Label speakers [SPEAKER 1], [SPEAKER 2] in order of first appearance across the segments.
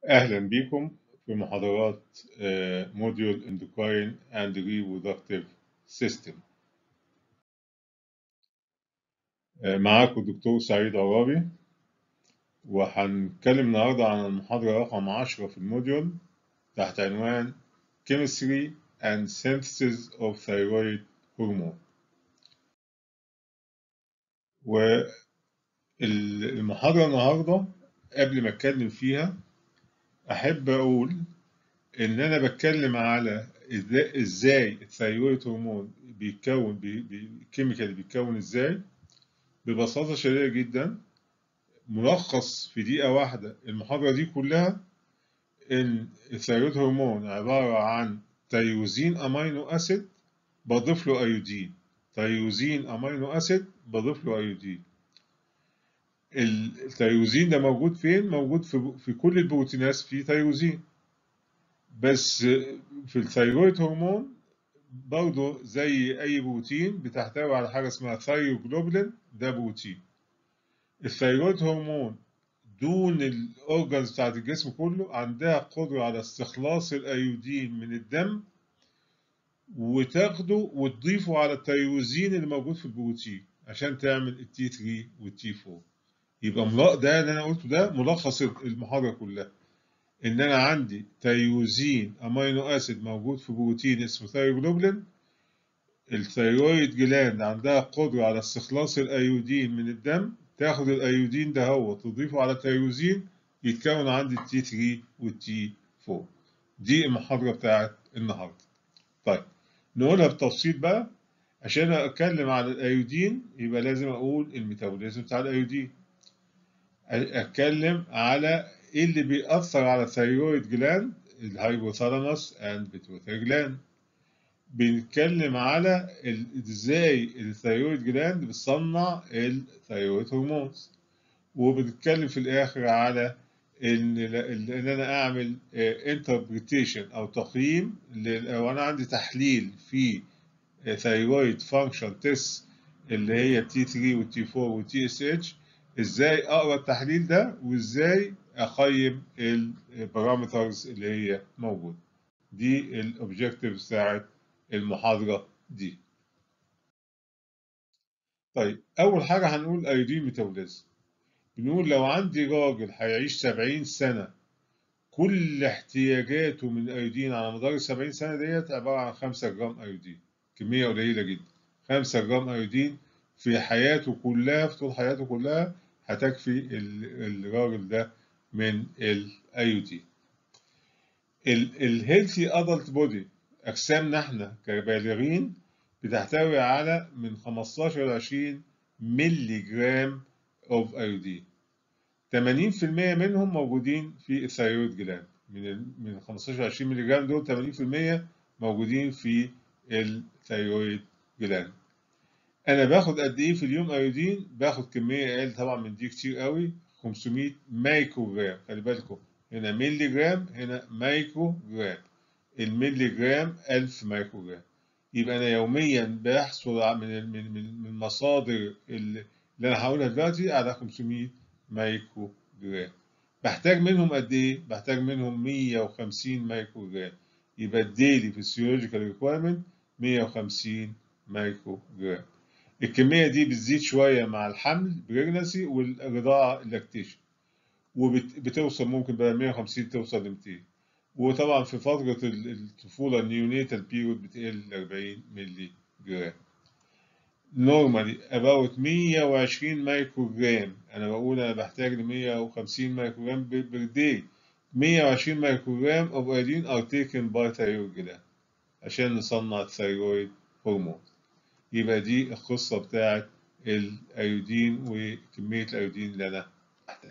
[SPEAKER 1] أهلا بكم في محاضرات موديول Endocrine and Reproductive System معاكم الدكتور سعيد عرابي وهنتكلم النهاردة عن المحاضرة رقم 10 في الموديول تحت عنوان Chemistry and Synthesis of Thyroid Hormone والمحاضرة النهاردة قبل ما اتكلم فيها احب اقول ان انا بتكلم على ازاي الثايرويد هرمون بيتكون الكيميكال بيتكون ازاي ببساطه شديده جدا ملخص في دقيقه واحده المحاضره دي كلها ان الثايرويد هرمون عباره عن تيروزين امينو اسيد بضيف له ايودين تيروزين امينو اسيد بضيف له ايودين التيروزين ده موجود فين؟ موجود في, في كل البروتينات في تيروزين بس في الثيرويد هرمون برضه زي أي بروتين بتحتوي على حاجة اسمها ثايروجلوبولين ده بروتين الثيرويد هرمون دون الأورجنز بتاعت الجسم كله عندها قدرة على استخلاص الأيودين من الدم وتاخده وتضيفه على التيروزين اللي موجود في البروتين عشان تعمل التي 3 والتي 4 يبقى ده اللي انا قلته ده ملخص المحاضره كلها ان انا عندي تيروزين امينو اسيد موجود في بروتين اسمه ثايروجلوبولين الثيرويد جلاند عندها قدره على استخلاص الايودين من الدم تاخد الايودين ده هو تضيفه على التيروزين يتكون عندي التي 3 والتي 4 دي المحاضره بتاعت النهارده طيب نقولها بالتفصيل بقى عشان اتكلم عن الايودين يبقى لازم اقول الميتابوليزم بتاع الايودين اتكلم على ايه اللي بيأثر على الثيرويد جلاند الهايبوثالاموس اند بيتويتري جلاند بنتكلم على ازاي الثيرويد جلاند بتصنع الثيرويد هرمونز وبنتكلم في الاخر على ان ان انا اعمل انتربريتيشن او تقييم لو انا عندي تحليل في ثيرويد فانكشن تيست اللي هي تي 3 والتي 4 والتي اس اتش ازاي اقرا التحليل ده وازاي اقيم البارامترز اللي هي موجوده دي الاوبجكتيف بتاعت المحاضره دي طيب اول حاجه هنقول ايودين ميتابوليزم بنقول لو عندي راجل هيعيش 70 سنه كل احتياجاته من الايودين على مدار ال 70 سنه ديت عباره عن 5 جرام ايودين كميه قليله جدا 5 جرام ايودين في حياته كلها في طول حياته كلها هتكفي الراجل ده من الايودين الهيلثي ادلت بودي اجسامنا احنا كبالغين بتحتوي على من 15 ل 20 مللي جرام اوف ايودين 80% منهم موجودين في الثيرويد جلاند من من 15 ل 20 مللي جرام دول 80% موجودين في الثيرويد جلاند انا باخد قد ايه في اليوم ايودين باخد كميه اقل طبعا من دي كتير قوي 500 مايكرو جرام خلي بالكم هنا ملي جرام هنا مايكرو جرام الملي جرام 1000 مايكرو جرام يبقى انا يوميا بحصل من من من, من مصادر اللي انا هقولها دلوقتي على 500 مايكرو جرام بحتاج منهم قد ايه بحتاج منهم 150 مايكرو جرام يبقى الديلي فيسيولوجيكال ريكويرمنت 150 مايكرو جرام الكمية دي بتزيد شوية مع الحمل بريجنسي والرضاعة اللاكتيشن وبتوصل ممكن بقى 150 توصل ل 200 وطبعا في فترة الطفولة النيونيتال بيريود بتقل ل 40 مللي جرام نورمالي about 120 مايكرو جرام انا بقول انا بحتاج ل 150 مايكرو جرام بير داي 120 مايكرو جرام اوف ايودين ار تيكن باي ثايرويد جلاند عشان نصنع الثايرويد هرمون يبقى دي القصة بتاعت الأيودين وكمية الأيودين اللي أنا محتاجها.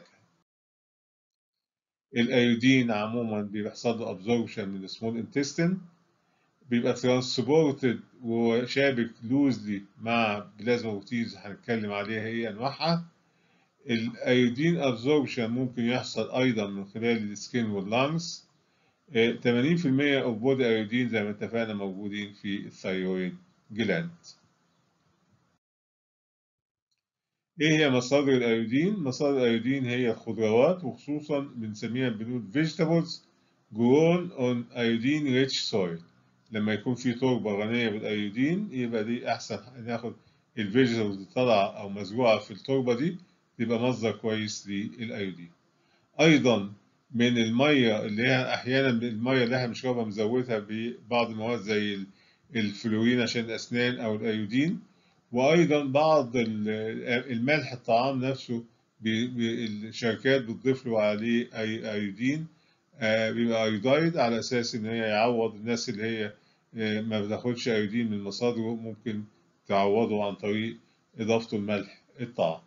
[SPEAKER 1] الأيودين عموما بيحصل له أبزوربشن من السمول انتستين بيبقى ترانسبورتد وشابك لوزلي مع بلازما بروتينز هنتكلم عليها هي أنواعها. الأيودين أبزوربشن ممكن يحصل أيضا من خلال السكين واللانجز. 80% أوف بودي أيودين زي ما اتفقنا موجودين في الثايرويد جلاند. ايه هي مصادر الايودين؟ مصادر الايودين هي الخضروات وخصوصا بنسميها بنقول vegetables grown on iodine rich soil لما يكون في تربة غنية بالايودين يبقى دي احسن ناخد الفيجيتابلز اللي طالعة او مزروعة في التربة دي تبقى مصدر كويس للايودين. ايضا من المية اللي هي احيانا المية اللي احنا بنشربها مزودها ببعض المواد زي الفلورين عشان الاسنان او الايودين وايضا بعض الملح الطعام نفسه الشركات بتضيف له عليه ايودين بيبقى ايودايد على اساس ان هي يعوض الناس اللي هي ما بتاخدش ايودين من مصادره ممكن تعوضه عن طريق اضافته الملح الطعام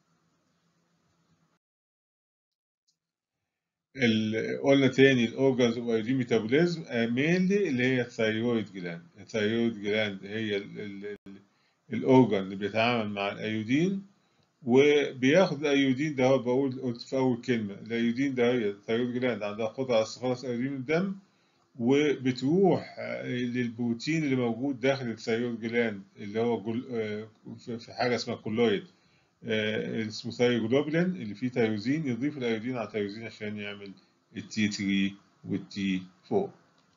[SPEAKER 1] قلنا تاني الاورجانز اوف ايودين ميتابوليزم مينلي اللي هي الثايرويد جلاند الثايرويد جلاند هي الاورجان اللي بيتعامل مع الايودين وبياخد الايودين ده هو بقول قلت في اول كلمه الايودين ده هي الثايرويد جلاند عندها قطعه استخلاص ايودين من الدم وبتروح للبروتين اللي موجود داخل الثايرويد جلاند اللي هو جل... في حاجه اسمها كولويد اسمه ثايروجلوبولين اللي فيه تيروزين يضيف الايودين على التيروزين عشان يعمل التي 3 والتي 4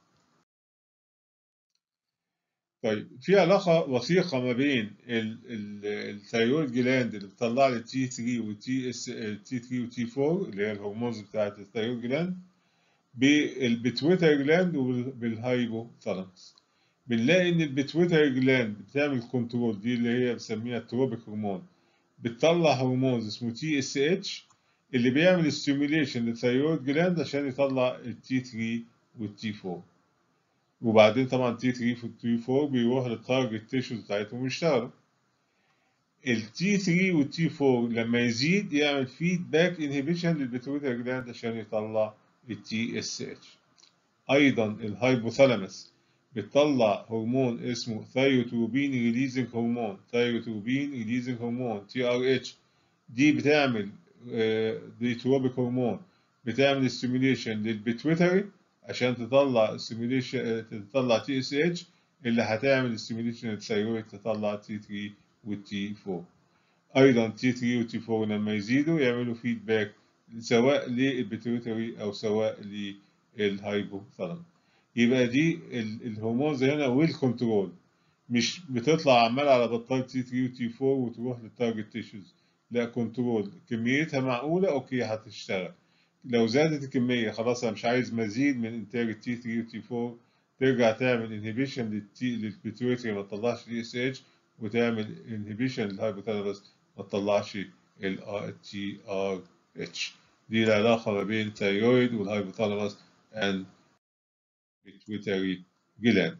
[SPEAKER 1] طيب في علاقة وثيقة ما بين الثايرويد جلاند اللي بتطلع لي التي 3 والتي اس تي 3 وتي 4 اللي هي الهرمونز بتاعت الثايرويد جلاند بالبيتويتري جلاند وبالهايبوثالاموس بنلاقي ان البيتويتري جلاند بتعمل كنترول دي اللي هي بنسميها التروبيك هرمون بتطلع هرمون اسمه تي اس اتش اللي بيعمل ستيميوليشن للثايرويد جلاند عشان يطلع التي 3 والتي 4 وبعدين طبعا تي 3 والتي 4 بيروح للتارجت تيشوز بتاعتهم ويشتغلوا التي 3 والتي 4 لما يزيد يعمل فيدباك انهبيشن للبيتويتري جلاند عشان يطلع التي اس اتش ايضا الهايبوثالاموس بتطلع هرمون اسمه ثايروتروبين ريليزنج هرمون ثايروتروبين ريليزنج هرمون تي ار اتش دي بتعمل دي تروبيك هرمون بتعمل ستيميوليشن للبيتويتري عشان تطلع ستيميوليشن تطلع تي اس اتش اللي هتعمل ستيميوليشن للثايرويد تطلع تي 3 والتي 4 ايضا تي 3 والتي 4 لما يزيدوا يعملوا فيدباك سواء للبيتويتري او سواء للهايبوثالاموس يبقى دي الهرمونز هنا ويل كنترول مش بتطلع عمال على بطال تي 3 وتي 4 وتروح للتارجت تيشوز لا كنترول كميتها معقولة اوكي هتشتغل لو زادت الكمية خلاص انا مش عايز مزيد من انتاج التي 3 والتي 4 ترجع تعمل انهبيشن للتي للبيتويتري ما تطلعش دي اس اتش وتعمل انهبيشن للهايبوثالاموس ما تطلعش التي ار اتش دي العلاقة ما بين الثايرويد والهايبوثالاموس and pituitary gland.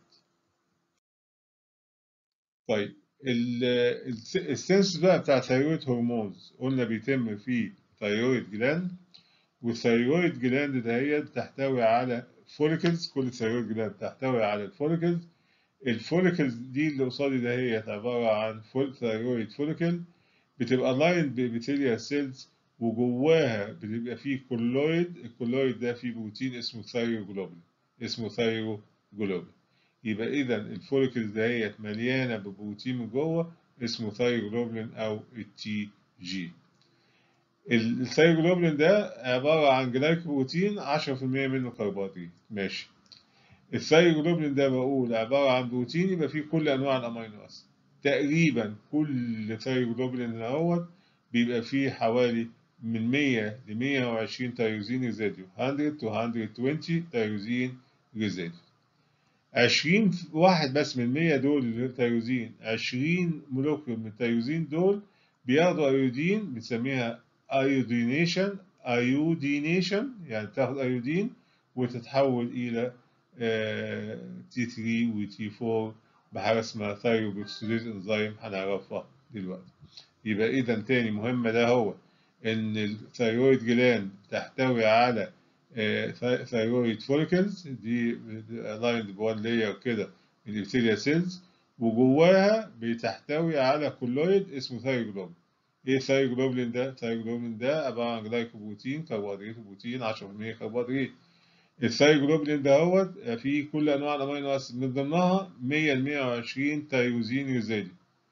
[SPEAKER 1] طيب السنس بقى بتاع الثايرويد هرمونز قلنا بيتم في ثايرويد جلاند والثايرويد جلاند دهيت تحتوي على فوليكلز كل ثايرويد جلاند تحتوي على الفوليكلز الفوليكلز دي اللي قصادي دهيت عبارة عن فول ثايرويد فوليكل بتبقى لاين بابيثيليال سيلز وجواها بتبقى فيه كولويد الكولويد ده فيه بروتين اسمه ثايروجلوبين اسمه ثايروجلوبين يبقى اذا الفوليكلز دهيت مليانه ببروتين من جوه اسمه ثايروجلوبين او التي جي الثايروجلوبين ده عباره عن جلايكوبروتين 10% منه كربوهيدرات ماشي الثايروجلوبين ده بقول عباره عن بروتين يبقى فيه كل انواع الامينو اسيد تقريبا كل ثايروجلوبين دوت بيبقى فيه حوالي من 100 ل 120 تيروزين ريزيديو 100 to 120 تيروزين ريزيديو 20 واحد بس من 100 دول اللي تيروزين 20 مولكيول من التيروزين دول بياخدوا ايودين بنسميها ايودينيشن ايودينيشن يعني تاخد ايودين وتتحول الى تي 3 وتي 4 بحاجه اسمها ثايروبكسيليز انزيم هنعرفها دلوقتي يبقى اذا تاني مهمه ده هو ان الثايرويد جلاند تحتوي على ثايرويد فوليكلز دي لايند بوان لاير كده من الابثيليا سيلز وجواها بتحتوي على كولويد اسمه ثايروجلوبين ايه الثايروجلوبين ده؟ الثايروجلوبين ده عباره عن جلايكوبروتين كربوهيدرات وبروتين 10% كربوهيدرات الثايروجلوبين دوت فيه كل انواع الامينو اسيد من ضمنها 100 ل 120 تيروزين ريزيديو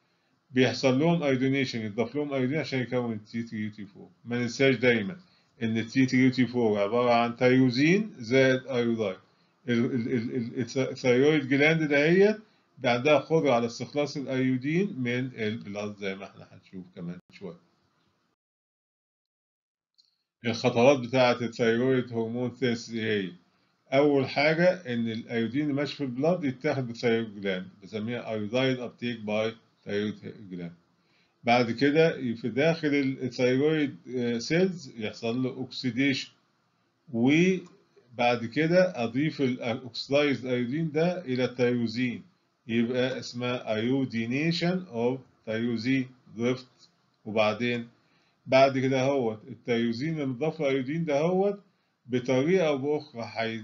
[SPEAKER 1] بيحصل لهم ايودينيشن يضاف لهم ايودين عشان يكون التي 3 يو تي 4 ما ننساش دايما ان التي 3 يو تي 4 عباره عن تيروزين زائد ايوداين الثيرويد جلاند دهيت عندها قدره على استخلاص الايودين من البلاد زي ما احنا هنشوف كمان شويه الخطوات بتاعه الثيرويد هرمون ثيرس هي اول حاجه ان الايودين اللي ماشي في البلاد يتاخد بالثيرويد جلاند بسميها ايودايد ابتيك باي ثيرويد جلاند بعد كده في داخل الثيرويد سيلز يحصل له اوكسيديشن وبعد كده اضيف الاوكسلايزد ايودين ده الى التيروزين يبقى اسمها ايودينيشن اوف تيروزين ضفت وبعدين بعد كده هوت التيروزين اللي مضاف الايودين ده هوت بطريقه او باخرى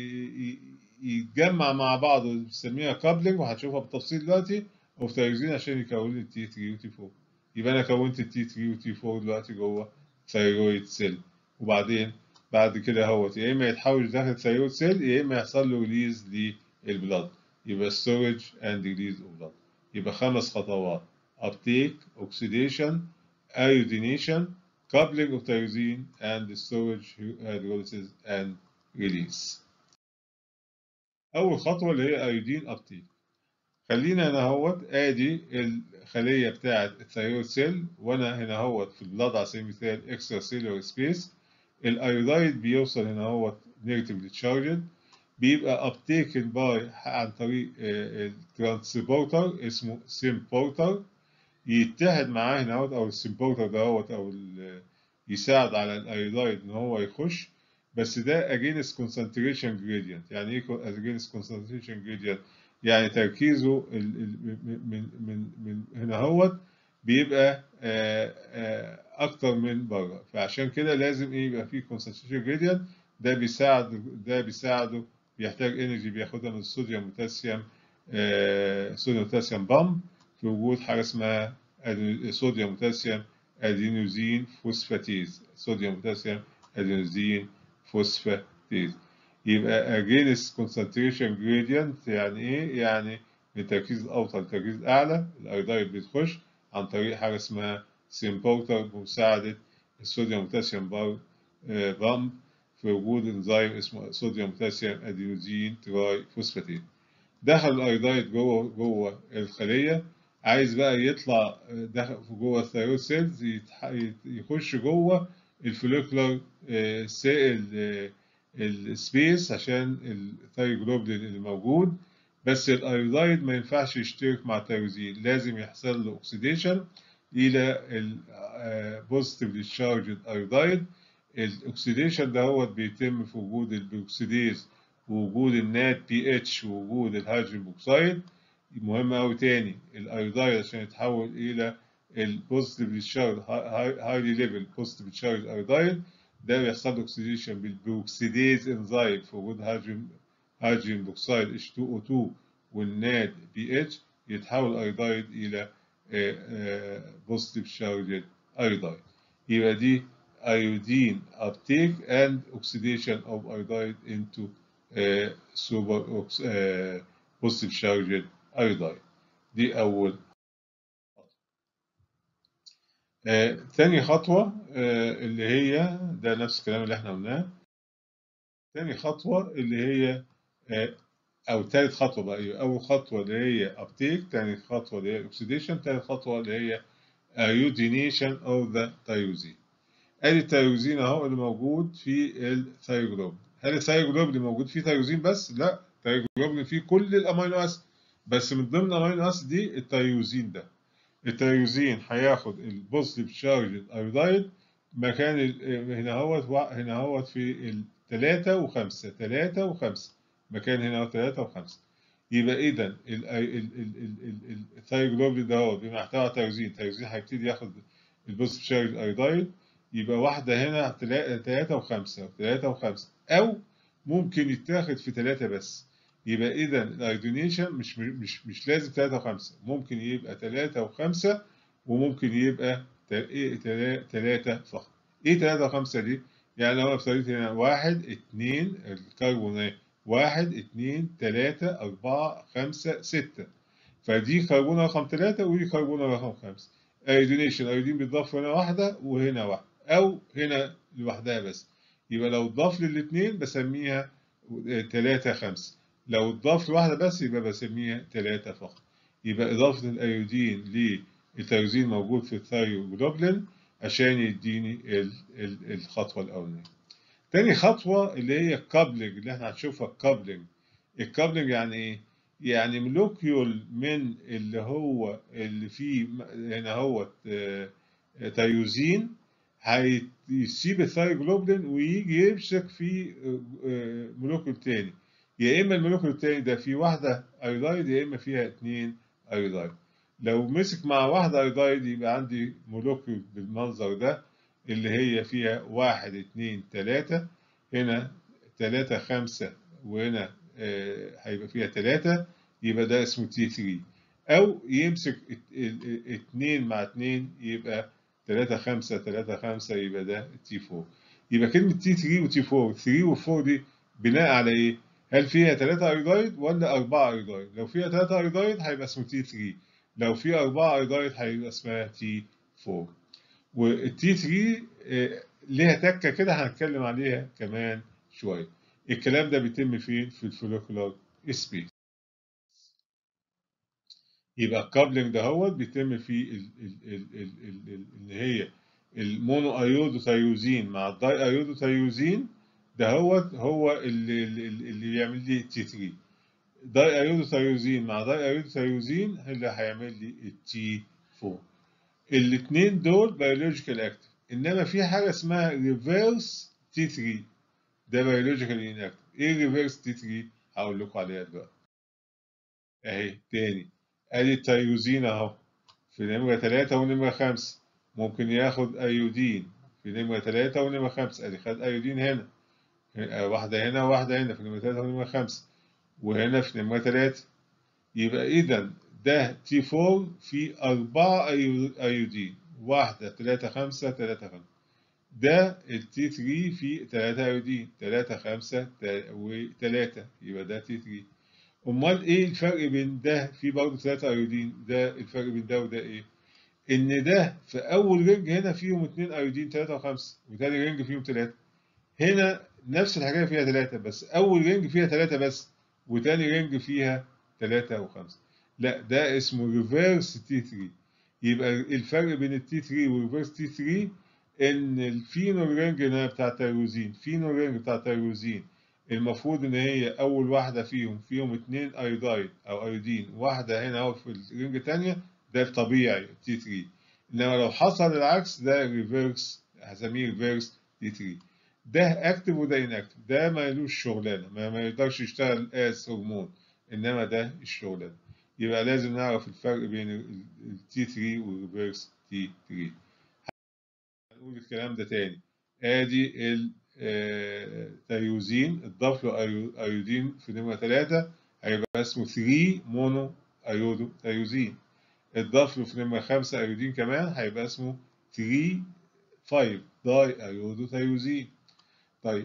[SPEAKER 1] يتجمع مع بعضه بنسميها كابلنج وهنشوفها بالتفصيل دلوقتي اوف تيروزين عشان يكون لي التي 3 وتي 4 يبقى انا كونت التي 3 وتي 4 دلوقتي جوه ثيرويد سيل وبعدين بعد كده اهوت يا اما يتحول داخل الثيرويد سيل يا اما يحصل له ريليز للبلاد يبقى ستورج اند ريليز اوف بلاد يبقى خمس خطوات uptake oxidation iodination coupling of tyrosine and storage hydrolysis and release اول خطوه اللي هي ايودين uptake خلينا هنا اهوت ادي الخليه بتاعه الثيرويد سيل وانا هنا اهوت في البلاد على سبيل المثال اكسترا سيلولار سبيس الايودايد بيوصل هنا اهوت نيجاتيفلي تشارجد بيبقى ابتيكن باي عن طريق الترانسبورتر اسمه سيمبورتر يتحد معاه هنا اهوت او السيمبورتر دوت او يساعد على الايودايد ان هو يخش بس ده against concentration gradient يعني ايه against concentration gradient يعني تركيزه من من من هنا هوت بيبقى اكتر من بره فعشان كده لازم ايه يبقى فيه concentration gradient ده بيساعد ده بيساعده بيحتاج انرجي بياخدها من الصوديوم بوتاسيوم صوديوم بوتاسيوم بامب في وجود حاجه اسمها صوديوم بوتاسيوم ادينوزين فوسفاتيز صوديوم بوتاسيوم ادينوزين فوسفاتيز يبقى against concentration gradient يعني ايه؟ يعني من التركيز الاوطى للتركيز الاعلى الايودايد بتخش عن طريق حاجه اسمها سيمبورتر بمساعده الصوديوم بوتاسيوم بامب في وجود انزيم اسمه صوديوم بوتاسيوم ادينوزين تراي فوسفاتيد دخل الايودايد جوه جوه الخليه عايز بقى يطلع دخل جوه الثيرويد سيلز يخش جوه الفوليكولار سائل السبيس عشان الثايروجلوبولين اللي موجود بس الايودايد ما ينفعش يشترك مع التيروزين لازم يحصل له اوكسيديشن الى البوزيتيفلي تشارجد ايودايد الاكسيديشن ده هو بيتم في وجود البروكسيديز ووجود النات بي اتش ووجود الهيدروجين بوكسايد مهم قوي تاني الايودايد عشان يتحول الى البوزيتيفلي تشارج هايلي ليفل بوزيتيفلي تشارج ايودايد ده بيحصل له اوكسيديشن بالبروكسيديز انزيم في وجود هيدروجين هيدروجين بوكسايد H2O2 والناد بي اتش يتحول ايودايد الى بوزيتيف شارجد ايودايد يبقى دي iodine uptake and oxidation of iodide into uh, super uh, positive charged iodide دي أول آه، تاني خطوة آه، اللي هي ده نفس الكلام اللي احنا قلناه تاني خطوة اللي هي آه، أو تالت خطوة بقى أول خطوة اللي هي uptake تاني خطوة اللي هي oxidation تالت خطوة اللي هي iodination of the tyrosine ادي التيروزين اهو اللي موجود في الثايروجلوبين هل الثايروجلوبين اللي موجود فيه تيروزين بس؟ لا الثايروجلوبين فيه كل الامينو اسيد بس من ضمن الامينو اسيد دي التيروزين ده التيروزين هياخد البوزيتيف شارج ايودايد مكان هنا اهوت هنا اهوت في الثلاثة وخمسة ثلاثة وخمسة مكان هنا اهوت ثلاثة وخمسة يبقى اذا الثايروجلوبين ده هو بما يحتوي على تيروزين التيروزين هيبتدي ياخد البوزيتيف شارج ايودايد يبقى واحدة هنا تلاتة وخمسة وتلاتة وخمسة أو ممكن يتاخد في تلاتة بس يبقى إذا الأيودينيشن مش مش مش لازم تلاتة وخمسة ممكن يبقى تلاتة وخمسة وممكن يبقى تلاتة فقط. إيه تلاتة وخمسة دي؟ يعني لو افترضت هنا واحد اتنين الكربون واحد اتنين تلاتة أربعة خمسة ستة فدي كربونه رقم 3 ودي كربونه رقم 5 ايودينيشن ايودين بيتضاف هنا واحده وهنا واحده او هنا لوحدها بس يبقى لو اتضاف للاثنين بسميها 3 5 لو اتضاف لواحده بس يبقى بسميها 3 فقط يبقى اضافه الايودين للتيروزين موجود في الثايروجلوبلين عشان يديني ال ال الخطوه الاولانيه تاني خطوه اللي هي الكابلنج اللي احنا هنشوفها الكابلنج الكابلنج يعني ايه يعني مولوكيول من اللي هو اللي فيه هنا هو تيروزين هيسيب الثايروجلوبلين ويجي يمسك في مولوكيول تاني يا اما المولوكيول التاني ده فيه واحده ايودايد يا اما فيها اتنين ايودايد لو مسك مع واحده ايودايد يبقى عندي مولوكيول بالمنظر ده اللي هي فيها واحد اتنين تلاتة هنا تلاتة خمسة وهنا آه هيبقى فيها تلاتة يبقى ده اسمه تي 3 أو يمسك اتنين مع اتنين يبقى تلاتة خمسة تلاتة خمسة يبقى ده تي 4 يبقى كلمة تي 3 وتي 4 3 و 4 دي بناء على إيه؟ هل فيها تلاتة أيودايد ولا أربعة أيودايد؟ لو فيها تلاتة أيودايد هيبقى اسمه تي 3 لو فيها أربعة أيودايد هيبقى اسمها تي 4 والتي 3 ليها تكه كده هنتكلم عليها كمان شويه الكلام ده بيتم فين في الفوليكولار سبيس يبقى الكابلنج ده هو بيتم في اللي هي المونو ايودو تيروزين مع الداي ايودو تيروزين ده هو هو اللي اللي بيعمل لي تي 3 داي ايودو تيروزين مع داي ايودو تيروزين اللي هيعمل لي التي 4 الاثنين دول بيولوجيكال اكتف انما في حاجه اسمها ريفيرس تي 3 ده بيولوجيكال انكتف ايه ريفيرس تي 3 هقول لكم عليها دلوقتي اهي تاني ادي التيروزين اهو في نمره 3 ونمره 5 ممكن ياخد ايودين في نمره 3 ونمره 5 ادي خد ايودين هنا واحده هنا وواحده هنا في نمره 3 ونمره 5 وهنا في نمره 3 يبقى اذا ده تي 4 في أربعة أيودين واحدة تلاتة خمسة تلاتة خمسة ده التي 3 في تلاتة أيودين تلاتة خمسة وتلاتة يبقى ده تي 3 أمال إيه الفرق بين ده في برضه تلاتة أيودين ده الفرق بين ده وده إيه؟ إن ده في أول رينج هنا فيهم اتنين أيودين تلاتة وخمسة وتاني رينج فيهم تلاتة هنا نفس الحاجة فيها تلاتة بس أول رينج فيها تلاتة بس وتاني رينج فيها تلاتة وخمسة لا ده اسمه ريفيرس تي 3 يبقى الفرق بين التي 3 والريفيرس تي 3 ان الفينول رينج هنا بتاع التيروزين فينول رينج بتاع التيروزين المفروض ان هي اول واحده فيهم فيهم اثنين ايودايد او ايودين واحده هنا اهو في الرينج الثانيه ده الطبيعي تي 3 انما لو حصل العكس ده ريفيرس هسميه ريفيرس تي 3 ده اكتف وده انكتف ده مالوش شغلانه ما, ما يقدرش يشتغل اس هرمون انما ده الشغلانه يبقى لازم نعرف الفرق بين التي 3 والريفيرس تي 3 هنقول الكلام ده تاني ادي التيروزين اتضاف له ايودين في نمره 3 هيبقى اسمه 3 مونو ايودو تيروزين اتضاف له في نمره 5 ايودين كمان هيبقى اسمه 3 5 داي ايودو تيروزين طيب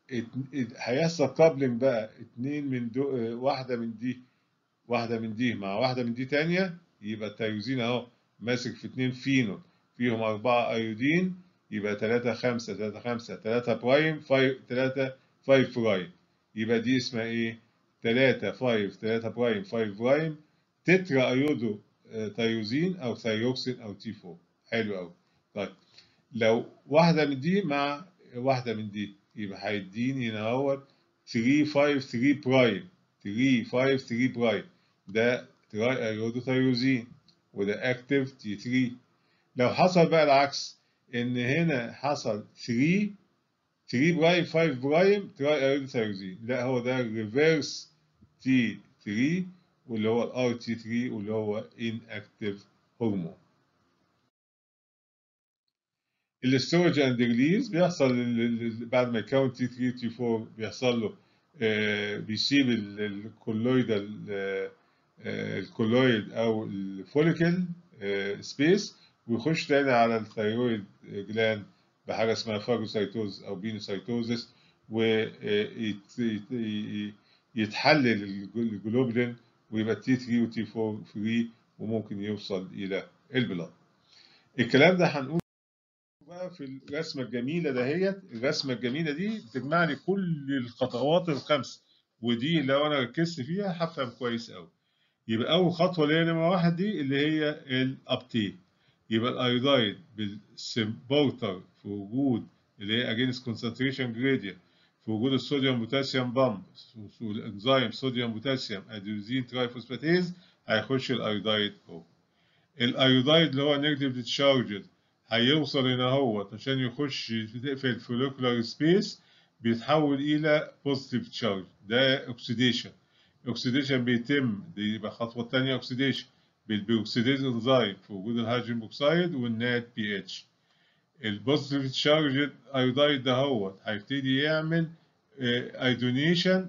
[SPEAKER 1] هيحصل كابلنج بقى اتنين من دو واحده من دي واحدة من دي مع واحدة من دي تانية يبقى التيروزين اهو ماسك في اتنين فينول فيهم أربعة أيودين يبقى تلاتة خمسة تلاتة خمسة تلاتة برايم فايف تلاتة فايف برايم يبقى دي اسمها ايه؟ تلاتة فايف تلاتة برايم فايف برايم تترا أيودو تيروزين أو ثيروكسين أو تي 4 حلو أوي طيب لو واحدة من دي مع واحدة من دي يبقى هيديني هنا اهوت 3 5 3 برايم 3 5 3 برايم ده تراي ايودو ثيروزين وده اكتف تي 3 لو حصل بقى العكس ان هنا حصل 3 3 برايم 5 برايم تراي ايودو ثيروزين لا هو ده ريفيرس تي 3 واللي هو الار تي 3 واللي هو ان اكتف هرمون الاستورج اند ريليز بيحصل بعد ما يكون تي 3 تي 4 بيحصل له آه بيسيب الكولويد الكولويد او الفوليكل آه سبيس ويخش تاني على الثيرويد جلاند بحاجه اسمها فاجوسايتوز او بينوسايتوزس ويتحلل الجلوبلين ويبقى التي 3 والتي 4 فري وممكن يوصل الى البلاد الكلام ده هنقول بقى في الرسمه الجميله دهيت الرسمه الجميله دي بتجمع لي كل الخطوات الخمسه ودي لو انا ركزت فيها هفهم كويس قوي يبقى اول خطوه اللي هي نمره واحد دي اللي هي الابتيك يبقى الايودايد بالسمبورتر في وجود اللي هي اجينست كونسنتريشن جريدينت في وجود الصوديوم بوتاسيوم بامب والانزيم صوديوم بوتاسيوم اديوزين ترايفوسفاتيز هيخش الايودايد جوه الايودايد اللي هو نيجاتيف ديتشارجد هيوصل هنا اهوت عشان يخش في الفوليكولار سبيس بيتحول الى بوزيتيف تشارج ده اوكسيديشن الاكسيديشن بيتم دي يبقى الخطوه الثانيه اوكسيديشن بالبيوكسيديز انزيم في وجود الهيدروجين بوكسايد والنات بي اتش البوزيتيف تشارج ايودايد ده هو هيبتدي يعمل ايدونيشن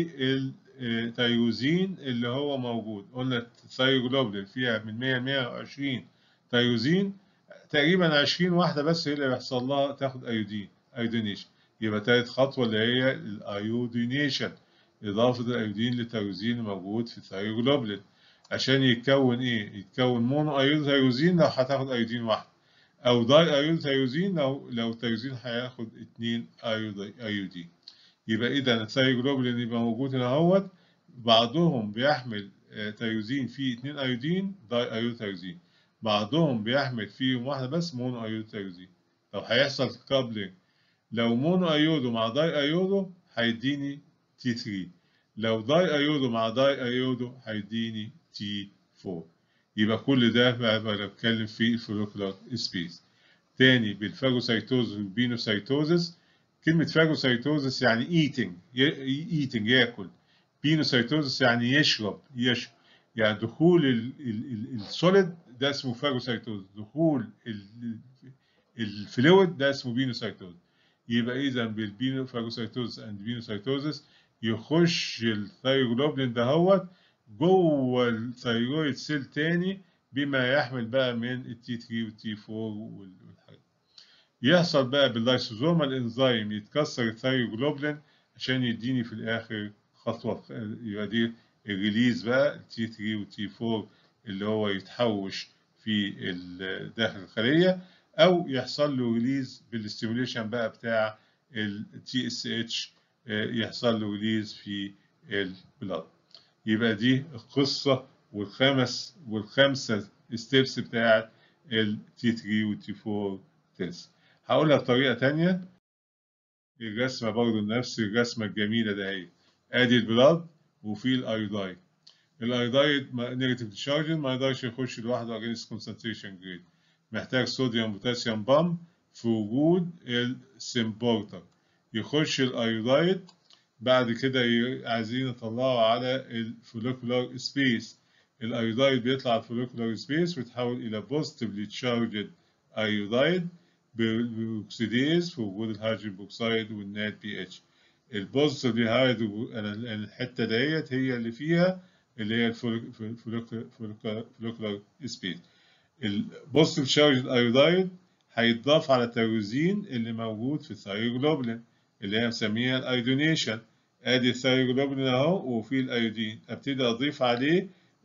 [SPEAKER 1] للتيروزين اللي هو موجود قلنا الثايروجلوبولين فيها من 100 ل 120 تيروزين تقريبا 20 واحده بس هي اللي بيحصل لها تاخد ايودين ايودينيشن يبقى تالت خطوه اللي هي الايودينيشن اضافه الايودين للتيروزين الموجود في الثايروجلوبولين عشان يتكون ايه؟ يتكون مونو ايود ثيروزين لو هتاخد ايودين واحد او داي ايود ثيروزين لو لو الثيروزين هياخد اتنين ايودين يبقى اذا الثيروجلوبولين يبقى موجود هنا اهوت بعضهم بيحمل تيروزين فيه اتنين ايودين داي ايود ثيروزين بعضهم بيحمل فيهم واحده بس مونو ايود ثيروزين لو هيحصل كابلينج لو مونو ايودو مع داي ايودو هيديني تي 3 لو داي ايودو مع داي ايودو هيديني تي 4 يبقى كل ده بقى بتكلم في الفوليكولار سبيس تاني بالفاجوسايتوز والبينوسايتوزس كلمة فاجوسايتوزس يعني ايتنج ايتنج ياكل بينوسايتوزس يعني يشرب يشرب يعني دخول السوليد ده اسمه فاجوسايتوز دخول الفلويد ده اسمه بينوسايتوز يبقى اذا بالبينوفاجوسايتوزس اند بينوسايتوزس يخش الثايروجلوبولين دهوت جوه الثايرويد سيل تاني بما يحمل بقى من التي 3 والتي 4 والحاجات يحصل بقى باللايسوزومال انزيم يتكسر الثايروجلوبولين عشان يديني في الاخر خطوه يبقى دي الريليز بقى التي 3 والتي 4 اللي هو يتحوش في داخل الخليه او يحصل له ريليز بالاستيموليشن بقى بتاع التي اس اتش يحصل له ريليز في البلاد يبقى دي القصه والخمس والخمسه ستيبس بتاعت التي 3 والتي 4 تيست هقولها بطريقه ثانيه الرسمه برضه نفس الرسمه الجميله ده هي ادي البلاد وفي الايودايد الايودايد نيجاتيف ديشارج ما يقدرش يخش لوحده اجينست كونسنتريشن جريد محتاج صوديوم بوتاسيوم بامب في وجود السمبورتر يخش الايودايد بعد كده عايزين نطلعه على الفوليكولار سبيس الايودايد بيطلع على الفوليكولار سبيس ويتحول الى بوزيتيفلي تشارجد ايودايد بالاكسيديز في وجود الهيدروجين بوكسايد والنات بي اتش البوزيتيفلي هايد الحته ديت هي اللي فيها اللي هي الفوليكولار سبيس البوزيتيف تشارج ايودايد هيتضاف على التيروزين اللي موجود في الثايروجلوبولين اللي هي مسميها الايودينيشن ادي الثايروجلوبولين اهو وفي الايودين ابتدي اضيف عليه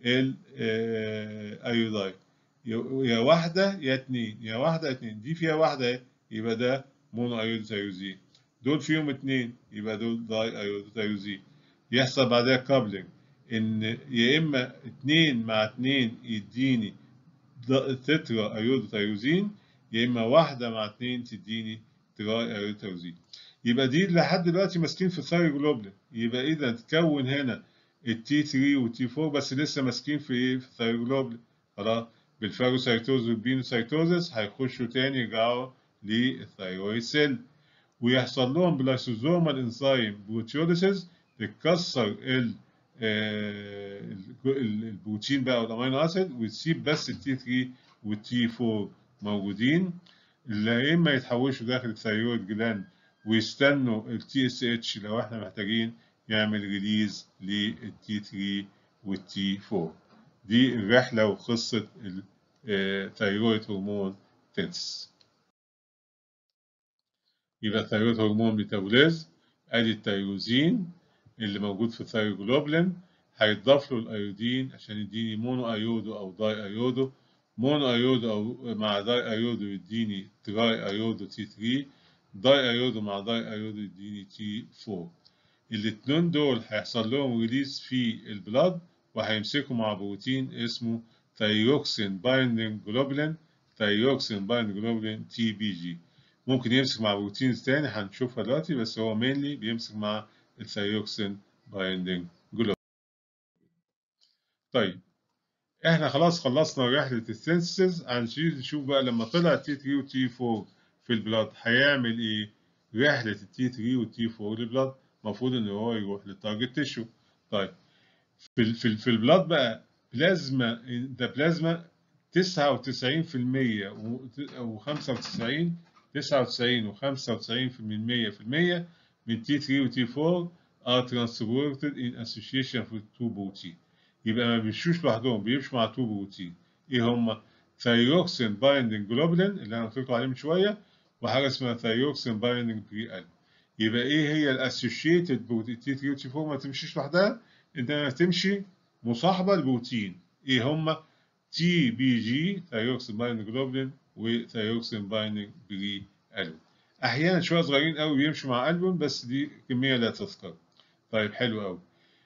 [SPEAKER 1] الايودايد يا واحده يا اتنين يا واحده يا اتنين دي فيها واحده يبقى ده مونو ايود ثايروزين دول فيهم اتنين يبقى دول داي ايود ثايروزين يحصل بعدها كابلنج ان يا اما اتنين مع اتنين يديني تترا ايود ثايروزين يا اما واحده مع اتنين تديني تراي ايود ثايروزين يبقى دي لحد دلوقتي ماسكين في الثايروجلوبولين يبقى اذا تكون هنا التي 3 والتي 4 بس لسه ماسكين في ايه في الثايروجلوبولين خلاص بالفاجوسايتوز والبينوسايتوزس هيخشوا تاني يرجعوا للثايرويد سيل ويحصل لهم بلايسوزومال انزيم بروتيوليسيس تتكسر ال البروتين بقى والامينو اسيد وتسيب بس التي 3 والتي 4 موجودين اللي اما يتحوشوا داخل الثايرويد جلاند ويستنوا التي اس اتش لو احنا محتاجين يعمل ريليز للتي 3 والتي 4 دي الرحله وقصه الثايرويد هرمون تنس يبقى الثايرويد هرمون ميتابوليز ادي التيروزين اللي موجود في الثايروجلوبولين هيتضاف له الايودين عشان يديني مونو ايودو او داي ايودو مونو ايودو او مع داي ايودو يديني تراي ايودو تي 3 داي ايودو مع داي ايودو يديني تي 4 الاتنين دول هيحصل لهم ريليز في البلاد وهيمسكوا مع بروتين اسمه ثايروكسين بايندنج جلوبولين ثايروكسين بايندنج جلوبولين تي بي جي ممكن يمسك مع بروتينز تاني هنشوفها دلوقتي بس هو مينلي بيمسك مع الثايروكسين بايندنج جلوبولين طيب احنا خلاص خلصنا رحلة السينثيسيس هنشيل نشوف بقى لما طلع تي 3 وتي 4 في البلاد هيعمل ايه؟ رحلة التي 3 والتي 4 للبلاد المفروض ان هو يروح للتارجت تيشو طيب في ال في, ال في البلاد بقى بلازما ده بلازما 99% و 95 99 و 95% من تي 3 وتي 4 are transported in association with two protein يبقى ما بيمشوش لوحدهم بيمشوا مع تو بروتين ايه هما؟ ثايروكسين بايندنج جلوبولين اللي انا قلت لكم عليه من شويه وحاجه اسمها ثايروكسين بايندنج بري ال يبقى ايه هي الاسوشيتد بروتين تي 3 وتي 4 ما تمشيش لوحدها انما تمشي مصاحبه لبروتين ايه هما؟ تي بي جي ثايروكسين بايندنج جلوبولين وثايروكسين بايندنج بري البوم احيانا شويه صغيرين قوي بيمشوا مع البوم بس دي كميه لا تذكر طيب حلو قوي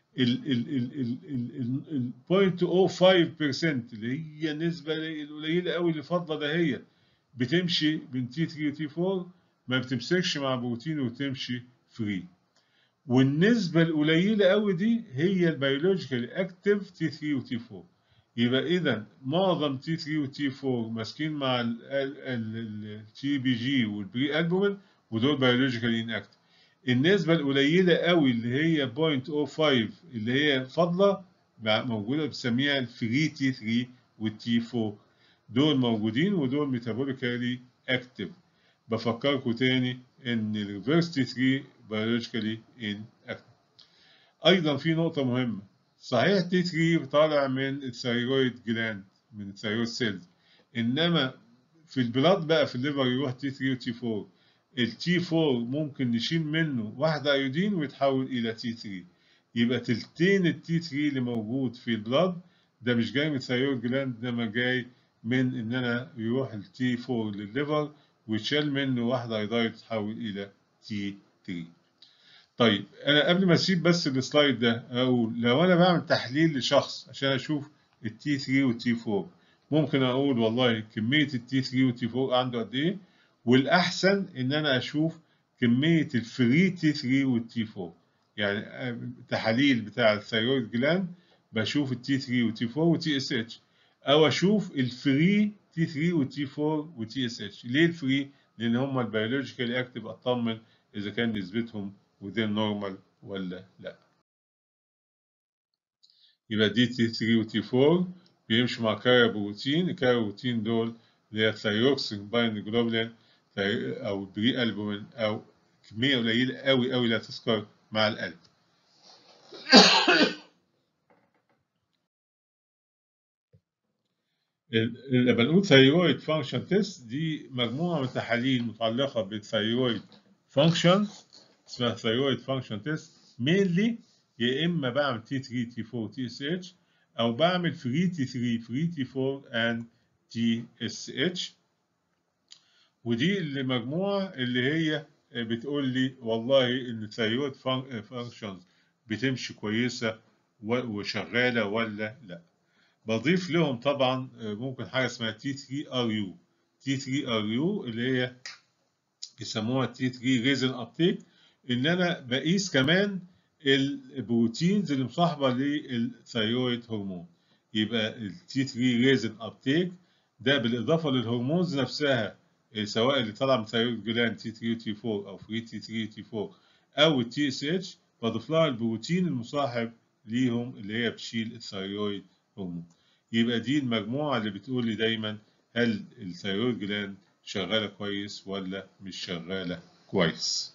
[SPEAKER 1] ال 0.05% اللي هي النسبة القليلة قوي اللي فاضلة ده هي بتمشي بين تي 3 وتي 4 ما بتمسكش مع بروتين وتمشي فري والنسبة القليلة قوي دي هي البيولوجيكال اكتيف تي 3 وتي 4 يبقى إذا معظم تي 3 وتي 4 ماسكين مع التي بي جي والبري البومين ودول بيولوجيكال ان اكتيف النسبة القليلة قوي اللي هي 0.05 اللي هي فاضلة موجودة بنسميها الفري تي 3 والتي 4 دول موجودين ودول ميتابوليكالي اكتف بفكركم تاني ان الريفرس تي 3 بيولوجيكالي ان اكتف ايضا في نقطة مهمة صحيح تي 3 طالع من الثيرويد جلاند من الثيرويد سيلز انما في البلاد بقى في الليفر يروح تي 3 وتي 4 التي 4 ممكن نشيل منه واحدة ايودين ويتحول الى تي 3 يبقى تلتين التي 3 اللي موجود في البلاد ده مش جاي من الثيرويد جلاند انما جاي من ان انا يروح التي 4 للليفر ويتشال منه واحدة ايودين تتحول الى تي 3 طيب انا قبل ما اسيب بس السلايد ده اقول لو انا بعمل تحليل لشخص عشان اشوف التي 3 والتي 4 ممكن اقول والله كمية التي 3 والتي 4 عنده قد ايه والاحسن ان انا اشوف كميه الفري تي 3 والتي 4 يعني تحاليل بتاع الثيرويد جلاند بشوف التي 3 والتي 4 والتي اس اتش او اشوف الفري تي 3 والتي 4 والتي اس اتش ليه الفري لان هم البيولوجيكال اكتف اطمن اذا كان نسبتهم within normal ولا لا يبقى دي تي 3 وتي 4 بيمشوا مع كاريوبروتين الكاريوبروتين دول اللي هي ثايروكسين بايند جلوبولين او بري البومين او كميه قليله قوي قوي لا تذكر مع القلب لما بنقول ثايرويد فانكشن تيست دي مجموعه من التحاليل متعلقه بالثايرويد فانكشن اسمها ثايرويد فانكشن تيست مينلي يا اما بعمل تي 3 تي 4 تي اس اتش او بعمل فري تي 3 فري تي 4 اند تي اس اتش ودي المجموعة اللي هي بتقول لي والله ان الثايرويد فانكشنز بتمشي كويسة وشغالة ولا لا بضيف لهم طبعا ممكن حاجة اسمها تي 3 ار يو تي 3 ار يو اللي هي بيسموها تي 3 ريزن ابتيك ان انا بقيس كمان البروتينز اللي مصاحبة للثايرويد هرمون يبقى التي 3 ريزن ابتيك ده بالاضافة للهرمونز نفسها سواء اللي طالع من ثايرويد جلاند تي 3 تي 4 او فري تي 3 تي 4 او التي اس اتش بضيف لها البروتين المصاحب ليهم اللي هي بتشيل الثايرويد هرمون يبقى دي المجموعه اللي بتقول لي دايما هل الثايرويد جلاند شغاله كويس ولا مش شغاله كويس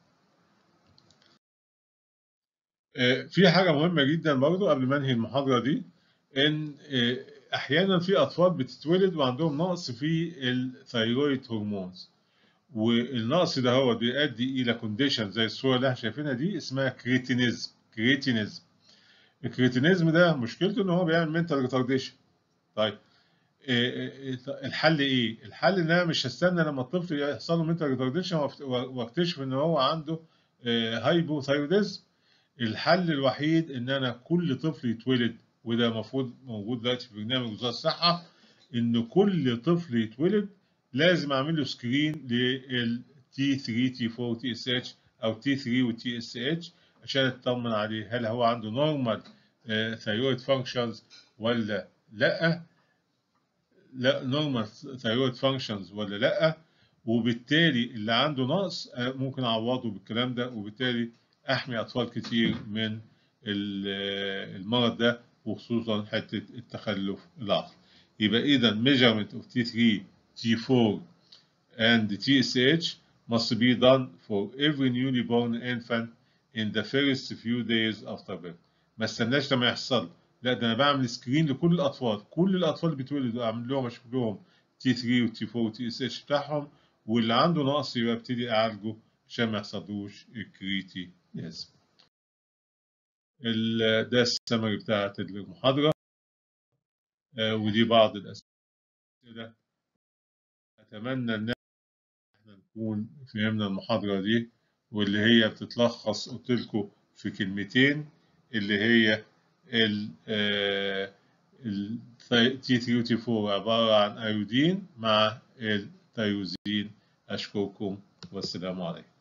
[SPEAKER 1] في حاجه مهمه جدا برضو قبل ما انهي المحاضره دي ان احيانا في اطفال بتتولد وعندهم نقص في الثايرويد هرمونز والنقص ده هو بيؤدي الى كونديشن زي الصوره اللي احنا شايفينها دي اسمها كريتينيزم كريتينيزم الكريتينيزم ده مشكلته ان هو بيعمل منتال ريتارديشن طيب الحل ايه؟ الحل ان انا مش هستنى لما الطفل يحصل له منتال ريتارديشن واكتشف ان هو عنده هايبوثايروديزم الحل الوحيد ان انا كل طفل يتولد وده المفروض موجود دلوقتي في برنامج وزاره الصحه ان كل طفل يتولد لازم اعمل له سكرين لل تي 3 تي 4 تي اس اتش او تي 3 وتي اس اتش عشان اطمن عليه هل هو عنده نورمال ثايرويد فانكشنز ولا لا لا نورمال ثايرويد فانكشنز ولا لا وبالتالي اللي عنده نقص ممكن اعوضه بالكلام ده وبالتالي احمي اطفال كتير من المرض ده وخصوصا حته التخلف العقلي يبقى اذا measurement of T3 T4 and TSH must be done for every newly born infant in the first few days after birth. ما استناش لما يحصل لا ده انا بعمل سكرين لكل الاطفال كل الاطفال اللي بيتولدوا اعمل لهم اشوف لهم تي 3 وتي 4 وتي اس اتش بتاعهم واللي عنده نقص يبقى ابتدي اعالجه عشان ما يحصلوش الكريتي لازم. ده السمري بتاعت المحاضره آه ودي بعض الاسئله اتمنى ان احنا نكون فهمنا المحاضره دي واللي هي بتتلخص قلت لكم في كلمتين اللي هي ال تي 3 وتي 4 عباره عن ايودين مع التيروزين اشكركم والسلام عليكم